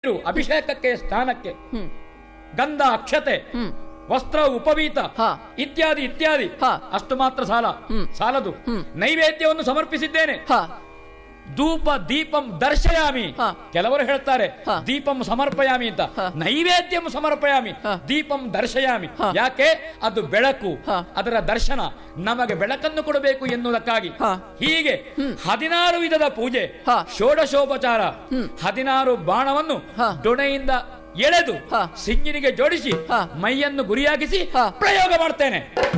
ಇಟ್ಟು ಅಭಿಷೇಕಕ್ಕೆ ಸ್ನಾನಕ್ಕೆ ಹ್ಮ್ ಗಂಧ ಅಕ್ಷತೆ ಹ್ಮ್ ವಸ್ತ್ರ ಉಪವೀತ ಹಾ. ಇತ್ಯಾದಿ ಇತ್ಯಾದಿ ಹಾ. ಅಷ್ಟು ಮಾತ್ರ ಸಾಲ ಹ್ಮ್. ಸಾಲದು ಹ್ಮ್. ನೈವೇದ್ಯವನ್ನು ಸಮರ್ಪಿಸಿದ್ದೇನೆ ಹ ಧೂಪ ದೀಪಂ ದರ್ಶಯಾಮಿ ಹಾ. ಕೆಲವರು ಹೇಳ್ತಾರೆ ಹಾ. ದೀಪಂ ಸಮರ್ಪಯಾಮಿ ಅಂತ ಹಾ. ನೈವೇದ್ಯಂ ಸಮರ್ಪಯಾಮಿ ಹಾ. ದೀಪಂ ದರ್ಶಯಾಮಿ ಹಾ. ಯಾಕೆ ಅದು ಬೆಳಕು ಹಾ. ಅದರ ದರ್ಶನ ನಮಗೆ ಬೆಳಕನ್ನು ಕೊಡಬೇಕು ಎನ್ನುವುದಕ್ಕಾಗಿ ಹಾ. ಹೀಗೆ ಹದಿನಾರು ವಿಧದ ಪೂಜೆ ಹಾ. ಷೋಡಶೋಪಚಾರ ಹ್ಮ್. ಹದಿನಾರು ಬಾಣವನ್ನು ಹಾ. ಡೊಣೆಯಿಂದ ಎಳೆದು ಹಾ. ಸಿಂಗಿನಿಗೆ ಜೋಡಿಸಿ ಹಾ. ಮೈಯನ್ನು ಗುರಿಯಾಗಿಸಿ ಹಾ. ಪ್ರಯೋಗ ಮಾಡ್ತೇನೆ